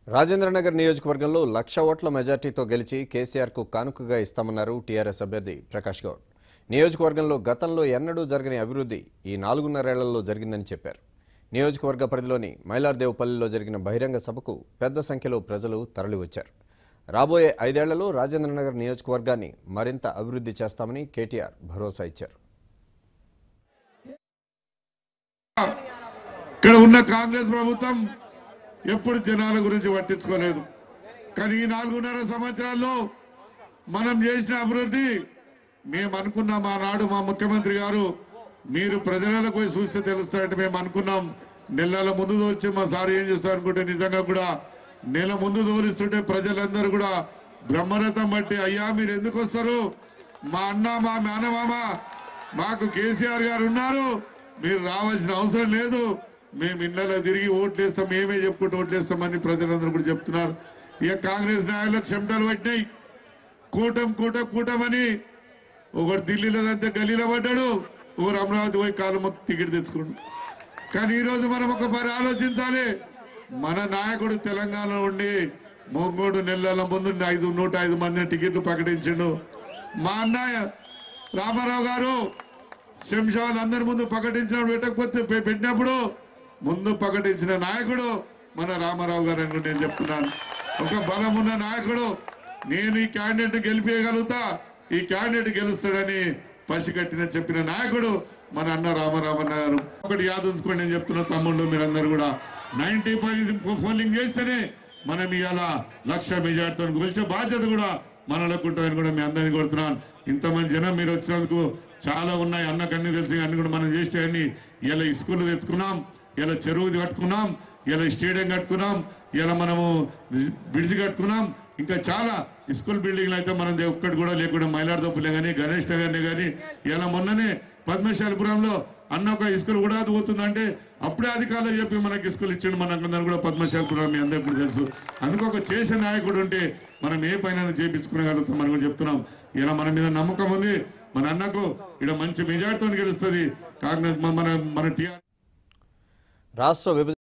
రాజేంద్రనగర్ నియోజకవర్గంలో లక్ష ఓట్ల మెజార్టీతో గెలిచి కేసీఆర్కు కానుకగా ఇస్తామన్నారు టీఆర్ఎస్ అభ్యర్థి ప్రకాష్ గౌడ్ నియోజకవర్గంలో గతంలో ఎన్నడూ జరగని అభివృద్ధి ఈ నాలుగున్నరేళ్లలో జరిగిందని చెప్పారు నియోజకవర్గ పరిధిలోని మైలార్దేవపల్లిలో జరిగిన బహిరంగ సభకు పెద్ద సంఖ్యలో ప్రజలు తరలివచ్చారు రాబోయే ఐదేళ్లలో రాజేంద్రనగర్ నియోజకవర్గాన్ని మరింత అభివృద్ధి చేస్తామని కేటీఆర్ భరోసా ఇచ్చారు ఇక్కడ ఉన్న కాంగ్రెస్ ప్రభుత్వం ఎప్పుడు జనాల గురించి పట్టించుకోలేదు కానీ ఈ నాలుగున్నర సంవత్సరాల్లో మనం చేసిన అభివృద్ధి మేము అనుకున్నాం ఆనాడు మా ముఖ్యమంత్రి గారు మీరు ప్రజలకు పోయి చూస్తే తెలుస్తారంటే మేము అనుకున్నాం నెలల ముందు వచ్చి మా సార్ ఏం చేస్తారు అనుకుంటే నిజంగా కూడా నెల ముందు దోరిస్తుంటే ప్రజలందరూ కూడా బ్రహ్మరథం బట్టి అయ్యా మీరు ఎందుకు వస్తారు మా అన్న మా మేనమామ మాకు కేసీఆర్ గారు ఉన్నారు మీరు రావాల్సిన అవసరం లేదు మేము ఇళ్ళలో తిరిగి ఓట్లేస్తాం మేమే చెప్పుకుంటూ ఓట్లేస్తామని ప్రజలందరూ కూడా చెప్తున్నారు ఇక కాంగ్రెస్ నాయకులకు చెమటలు పట్టినాయి కూటం కూటం కూటమని ఒకడు ఢిల్లీలో అంతే గల్లీలో పడ్డాడు ఒకరు అమరావతి పోయి కాలు మొక్కి టికెట్ తెచ్చుకున్నాడు కానీ ఈ రోజు మనం ఒక పరి ఆలోచించాలి మన నాయకుడు తెలంగాణలో ఉండి మొంగోడు నెలల ముందు ఐదు నూట ఐదు మంది టికెట్లు ప్రకటించిండు మా అన్నయ్య రామారావు గారు శంషాబాద్ అందరి ముందు ప్రకటించినప్పుడు పెట్టకపోతే పె- పెట్టినప్పుడు ముందు ప్రకటించిన నాయకుడు మన రామారావు గారు అని నేను చెప్తున్నాను ఒక బలం ఉన్న నాయకుడు నేను ఈ క్యాండిడేట్ గెలిపేయగలుగుతా ఈ క్యాండిడేట్ గెలుస్తాడని పసిగట్టిన చెప్పిన నాయకుడు మన అన్న రామారామన్న గారు ఒకటి యాద ఉంచుకోండి నేను చెప్తున్నా తమ్ముళ్ళు మీరందరూ కూడా నైన్టీ పోలింగ్ చేస్తేనే మనం ఇవాళ లక్ష మెజార్టీతో గెలిచే బాధ్యత కూడా మనలోకి ఉంటుందని కూడా మీ అందరినీ కొడుతున్నాను ఇంతమంది జనం మీరు వచ్చినందుకు చాలా ఉన్నాయి అన్నకు అన్ని తెలిసి అన్ని కూడా మనం చేస్తే అన్ని ఇలా స్కూల్ తెచ్చుకున్నాం ఇలా చెరువు కట్టుకున్నాం ఇలా స్టేడియం కట్టుకున్నాం ఇలా మనము బ్రిడ్జ్ కట్టుకున్నాం ఇంకా చాలా స్కూల్ బిల్డింగ్లు అయితే మనం ఒక్కటి కూడా లేకుండా మైలార్దోపులే కానీ గణేష్ నగర్ని కానీ ఇలా మొన్ననే పద్మశాలిపురంలో అన్న ఒక స్కూల్ కూడా అది పోతుందంటే అప్పుడే అధికారులు చెప్పి మనకి స్కూల్ ఇచ్చిండు మనకు కూడా పద్మశాలిపురం మీ అందరికీ కూడా తెలుసు అందుకు ఒక చేసే నాయకుడు ఉంటే మనం ఏ పైన చేపించుకోగలుగుతాం మనం కూడా చెప్తున్నాం ఇలా మన మీద నమ్మకం ఉంది మన అన్నకు ఇక్కడ మంచి మెజార్టీతో గెలుస్తుంది కాంగ్రెస్ మన మన టీఆర్ రాష్ట్ర విభజన